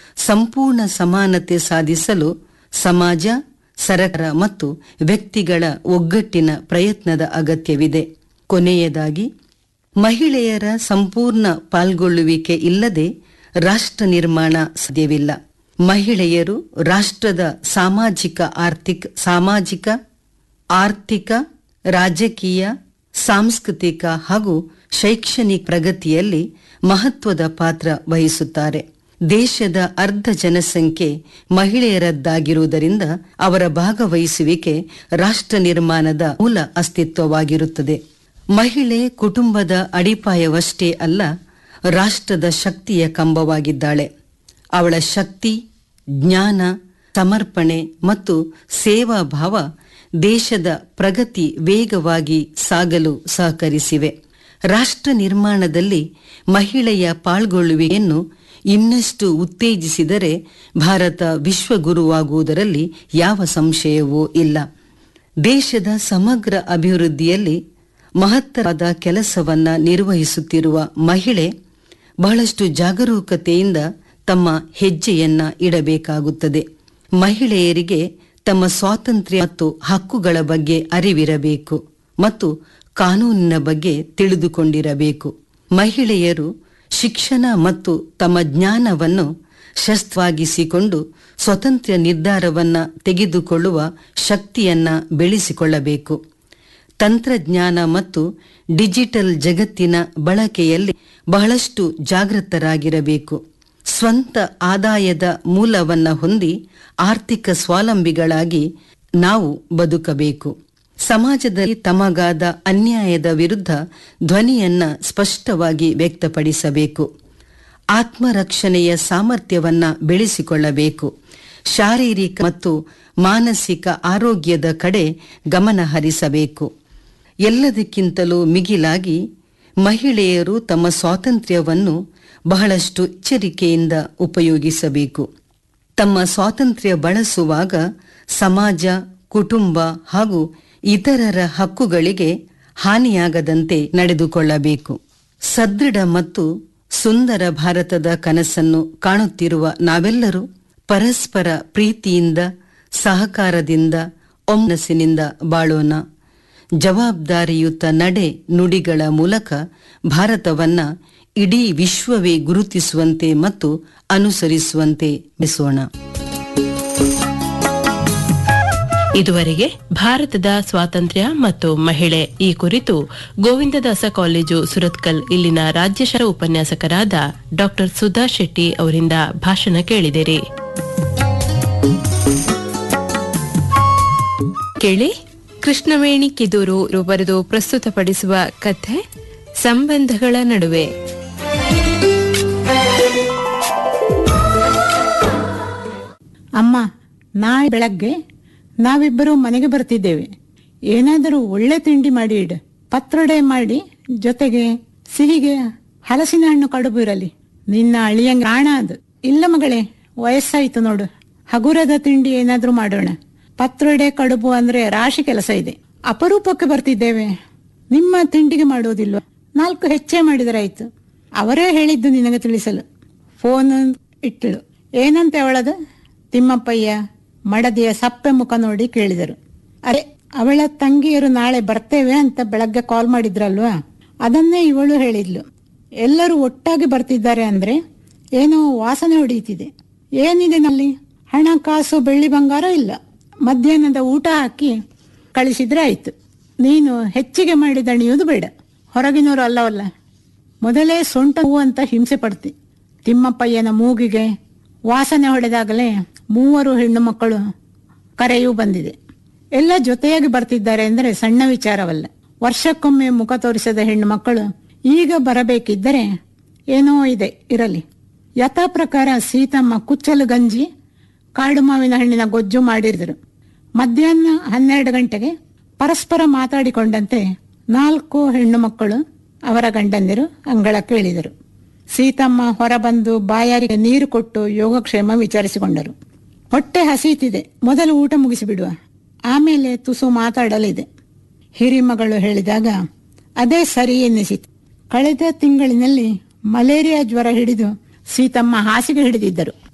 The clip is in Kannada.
ಸಂಪೂರ್ಣ ಸಮಾನತೆ ಸಾಧಿಸಲು ಸಮಾಜ ಸರಕಾರ ಮತ್ತು ವ್ಯಕ್ತಿಗಳ ಒಗ್ಗಟ್ಟಿನ ಪ್ರಯತ್ನದ ಅಗತ್ಯವಿದೆ ಕೊನೆಯದಾಗಿ ಮಹಿಳೆಯರ ಸಂಪೂರ್ಣ ಪಾಲ್ಗೊಳ್ಳುವಿಕೆ ಇಲ್ಲದೆ ರಾಷ್ಟ್ರ ನಿರ್ಮಾಣ ಸಾಧ್ಯವಿಲ್ಲ ಮಹಿಳೆಯರು ರಾಷ್ಟ್ರದ ಸಾಮಾಜಿಕ ಆರ್ಥಿಕ ಸಾಮಾಜಿಕ ಆರ್ಥಿಕ ರಾಜಕೀಯ ಸಾಂಸ್ಕೃತಿಕ ಹಾಗೂ ಶೈಕ್ಷಣಿಕ ಪ್ರಗತಿಯಲ್ಲಿ ಮಹತ್ವದ ಪಾತ್ರ ವಹಿಸುತ್ತಾರೆ ದೇಶದ ಅರ್ಧ ಜನಸಂಖ್ಯೆ ಮಹಿಳೆಯರದ್ದಾಗಿರುವುದರಿಂದ ಅವರ ಭಾಗವಹಿಸುವಿಕೆ ರಾಷ್ಟ್ರ ನಿರ್ಮಾಣದ ಮೂಲ ಅಸ್ತಿತ್ವವಾಗಿರುತ್ತದೆ ಮಹಿಳೆ ಕುಟುಂಬದ ಅಡಿಪಾಯವಷ್ಟೇ ಅಲ್ಲ ರಾಷ್ಟ್ರದ ಶಕ್ತಿಯ ಕಂಬವಾಗಿದ್ದಾಳೆ ಅವಳ ಶಕ್ತಿ ಜ್ಞಾನ ಸಮರ್ಪಣೆ ಮತ್ತು ಸೇವಾ ಭಾವ ದೇಶದ ಪ್ರಗತಿ ವೇಗವಾಗಿ ಸಾಗಲು ಸಹಕರಿಸಿವೆ ರಾಷ್ಟ್ರ ನಿರ್ಮಾಣದಲ್ಲಿ ಮಹಿಳೆಯ ಪಾಲ್ಗೊಳ್ಳುವಿಕೆಯನ್ನು ಇನ್ನಷ್ಟು ಉತ್ತೇಜಿಸಿದರೆ ಭಾರತ ವಿಶ್ವಗುರುವಾಗುವುದರಲ್ಲಿ ಯಾವ ಸಂಶಯವೂ ಇಲ್ಲ ದೇಶದ ಸಮಗ್ರ ಅಭಿವೃದ್ಧಿಯಲ್ಲಿ ಮಹತ್ತರವಾದ ಕೆಲಸವನ್ನ ನಿರ್ವಹಿಸುತ್ತಿರುವ ಮಹಿಳೆ ಬಹಳಷ್ಟು ಜಾಗರೂಕತೆಯಿಂದ ತಮ್ಮ ಹೆಜ್ಜೆಯನ್ನ ಇಡಬೇಕಾಗುತ್ತದೆ ಮಹಿಳೆಯರಿಗೆ ತಮ್ಮ ಸ್ವಾತಂತ್ರ್ಯ ಮತ್ತು ಹಕ್ಕುಗಳ ಬಗ್ಗೆ ಅರಿವಿರಬೇಕು ಮತ್ತು ಕಾನೂನಿನ ಬಗ್ಗೆ ತಿಳಿದುಕೊಂಡಿರಬೇಕು ಮಹಿಳೆಯರು ಶಿಕ್ಷಣ ಮತ್ತು ತಮ್ಮ ಜ್ಞಾನವನ್ನು ಶಸ್ತ್ರವಾಗಿಸಿಕೊಂಡು ಸ್ವತಂತ್ರ ನಿರ್ಧಾರವನ್ನ ತೆಗೆದುಕೊಳ್ಳುವ ಶಕ್ತಿಯನ್ನ ಬೆಳೆಸಿಕೊಳ್ಳಬೇಕು ತಂತ್ರಜ್ಞಾನ ಮತ್ತು ಡಿಜಿಟಲ್ ಜಗತ್ತಿನ ಬಳಕೆಯಲ್ಲಿ ಬಹಳಷ್ಟು ಜಾಗೃತರಾಗಿರಬೇಕು ಸ್ವಂತ ಆದಾಯದ ಮೂಲವನ್ನ ಹೊಂದಿ ಆರ್ಥಿಕ ಸ್ವಾವಲಂಬಿಗಳಾಗಿ ನಾವು ಬದುಕಬೇಕು ಸಮಾಜದಲ್ಲಿ ತಮಗಾದ ಅನ್ಯಾಯದ ವಿರುದ್ಧ ಧ್ವನಿಯನ್ನ ಸ್ಪಷ್ಟವಾಗಿ ವ್ಯಕ್ತಪಡಿಸಬೇಕು ಆತ್ಮರಕ್ಷಣೆಯ ಸಾಮರ್ಥ್ಯವನ್ನ ಬೆಳೆಸಿಕೊಳ್ಳಬೇಕು ಶಾರೀರಿಕ ಮತ್ತು ಮಾನಸಿಕ ಆರೋಗ್ಯದ ಕಡೆ ಗಮನ ಹರಿಸಬೇಕು ಎಲ್ಲದಕ್ಕಿಂತಲೂ ಮಿಗಿಲಾಗಿ ಮಹಿಳೆಯರು ತಮ್ಮ ಸ್ವಾತಂತ್ರ್ಯವನ್ನು ಬಹಳಷ್ಟು ಎಚ್ಚರಿಕೆಯಿಂದ ಉಪಯೋಗಿಸಬೇಕು ತಮ್ಮ ಸ್ವಾತಂತ್ರ್ಯ ಬಳಸುವಾಗ ಸಮಾಜ ಕುಟುಂಬ ಹಾಗೂ ಇತರರ ಹಕ್ಕುಗಳಿಗೆ ಹಾನಿಯಾಗದಂತೆ ನಡೆದುಕೊಳ್ಳಬೇಕು ಸದೃಢ ಮತ್ತು ಸುಂದರ ಭಾರತದ ಕನಸನ್ನು ಕಾಣುತ್ತಿರುವ ನಾವೆಲ್ಲರೂ ಪರಸ್ಪರ ಪ್ರೀತಿಯಿಂದ ಸಹಕಾರದಿಂದ ಒಮ್ಮನಸ್ಸಿನಿಂದ ಬಾಳೋಣ ಜವಾಬ್ದಾರಿಯುತ ನಡೆ ನುಡಿಗಳ ಮೂಲಕ ಭಾರತವನ್ನ ಇಡೀ ವಿಶ್ವವೇ ಗುರುತಿಸುವಂತೆ ಮತ್ತು ಅನುಸರಿಸುವಂತೆ ಬೆಸೋಣ ಇದುವರೆಗೆ ಭಾರತದ ಸ್ವಾತಂತ್ರ್ಯ ಮತ್ತು ಮಹಿಳೆ ಈ ಕುರಿತು ಗೋವಿಂದದಾಸ ಕಾಲೇಜು ಸುರತ್ಕಲ್ ಇಲ್ಲಿನ ರಾಜ್ಯಶಾಸ್ತ್ರ ಉಪನ್ಯಾಸಕರಾದ ಡಾಕ್ಟರ್ ಸುಧಾ ಶೆಟ್ಟಿ ಅವರಿಂದ ಭಾಷಣ ಕೇಳಿದಿರಿ ಕೇಳಿ ಕೃಷ್ಣವೇಣಿ ಕಿದೂರು ಇವರು ಬರೆದು ಪ್ರಸ್ತುತಪಡಿಸುವ ಕಥೆ ಸಂಬಂಧಗಳ ನಡುವೆ ಅಮ್ಮ ನಾಳೆ ಬೆಳಗ್ಗೆ ನಾವಿಬ್ಬರು ಮನೆಗೆ ಬರ್ತಿದ್ದೇವೆ ಏನಾದರೂ ಒಳ್ಳೆ ತಿಂಡಿ ಮಾಡಿ ಇಡು ಪತ್ರೊಡೆ ಮಾಡಿ ಜೊತೆಗೆ ಸಿಹಿಗೆ ಹಲಸಿನ ಹಣ್ಣು ಕಡುಬು ಇರಲಿ ನಿನ್ನ ಅಳಿಯಂಗ ಪ್ರಾಣ ಅದು ಇಲ್ಲ ಮಗಳೇ ವಯಸ್ಸಾಯ್ತು ನೋಡು ಹಗುರದ ತಿಂಡಿ ಏನಾದ್ರೂ ಮಾಡೋಣ ಪತ್ರೊಡೆ ಕಡುಬು ಅಂದ್ರೆ ರಾಶಿ ಕೆಲಸ ಇದೆ ಅಪರೂಪಕ್ಕೆ ಬರ್ತಿದ್ದೇವೆ ನಿಮ್ಮ ತಿಂಡಿಗೆ ಮಾಡೋದಿಲ್ವ ನಾಲ್ಕು ಹೆಚ್ಚೆ ಮಾಡಿದರಾಯ್ತು ಅವರೇ ಹೇಳಿದ್ದು ನಿನಗೆ ತಿಳಿಸಲು ಫೋನ್ ಇಟ್ಟಳು ಏನಂತೆ ಅವಳದು ತಿಮ್ಮಪ್ಪಯ್ಯ ಮಡದಿಯ ಸಪ್ಪೆ ಮುಖ ನೋಡಿ ಕೇಳಿದರು ಅರೆ ಅವಳ ತಂಗಿಯರು ನಾಳೆ ಬರ್ತೇವೆ ಅಂತ ಬೆಳಗ್ಗೆ ಕಾಲ್ ಮಾಡಿದ್ರಲ್ವಾ ಅದನ್ನೇ ಇವಳು ಹೇಳಿದ್ಲು ಎಲ್ಲರೂ ಒಟ್ಟಾಗಿ ಬರ್ತಿದ್ದಾರೆ ಅಂದ್ರೆ ಏನೋ ವಾಸನೆ ಹೊಡೆಯುತ್ತಿದೆ ಏನಿದೆ ನಲ್ಲಿ ಹಣ ಕಾಸು ಬೆಳ್ಳಿ ಬಂಗಾರ ಇಲ್ಲ ಮಧ್ಯಾಹ್ನದ ಊಟ ಹಾಕಿ ಕಳಿಸಿದ್ರೆ ಆಯ್ತು ನೀನು ಹೆಚ್ಚಿಗೆ ಮಾಡಿ ದಣಿಯೋದು ಬೇಡ ಹೊರಗಿನವರು ಅಲ್ಲವಲ್ಲ ಮೊದಲೇ ಸೊಂಟ ಹೂ ಅಂತ ಹಿಂಸೆ ಪಡ್ತಿ ತಿಮ್ಮಪ್ಪಯ್ಯನ ಮೂಗಿಗೆ ವಾಸನೆ ಹೊಡೆದಾಗಲೇ ಮೂವರು ಹೆಣ್ಣು ಮಕ್ಕಳು ಕರೆಯೂ ಬಂದಿದೆ ಎಲ್ಲ ಜೊತೆಯಾಗಿ ಬರ್ತಿದ್ದಾರೆ ಅಂದ್ರೆ ಸಣ್ಣ ವಿಚಾರವಲ್ಲ ವರ್ಷಕ್ಕೊಮ್ಮೆ ಮುಖ ತೋರಿಸದ ಹೆಣ್ಣು ಮಕ್ಕಳು ಈಗ ಬರಬೇಕಿದ್ದರೆ ಏನೋ ಇದೆ ಇರಲಿ ಯಥಾ ಪ್ರಕಾರ ಸೀತಮ್ಮ ಕುಚ್ಚಲು ಗಂಜಿ ಕಾಡು ಮಾವಿನ ಹಣ್ಣಿನ ಗೊಜ್ಜು ಮಾಡಿದ್ರು ಮಧ್ಯಾಹ್ನ ಹನ್ನೆರಡು ಗಂಟೆಗೆ ಪರಸ್ಪರ ಮಾತಾಡಿಕೊಂಡಂತೆ ನಾಲ್ಕು ಹೆಣ್ಣು ಮಕ್ಕಳು ಅವರ ಗಂಡಂದಿರು ಅಂಗಳಕ್ಕೆ ಇಳಿದರು ಸೀತಮ್ಮ ಹೊರಬಂದು ಬಾಯಾರಿಗೆ ನೀರು ಕೊಟ್ಟು ಯೋಗಕ್ಷೇಮ ವಿಚಾರಿಸಿಕೊಂಡರು ಹೊಟ್ಟೆ ಹಸೀತಿದೆ ಮೊದಲು ಊಟ ಮುಗಿಸಿಬಿಡುವ ಆಮೇಲೆ ತುಸು ಮಾತಾಡಲಿದೆ ಹಿರಿಮಗಳು ಹೇಳಿದಾಗ ಅದೇ ಸರಿ ಎನ್ನಿಸಿತು ಕಳೆದ ತಿಂಗಳಿನಲ್ಲಿ ಮಲೇರಿಯಾ ಜ್ವರ ಹಿಡಿದು ಸೀತಮ್ಮ ಹಾಸಿಗೆ ಹಿಡಿದಿದ್ದರು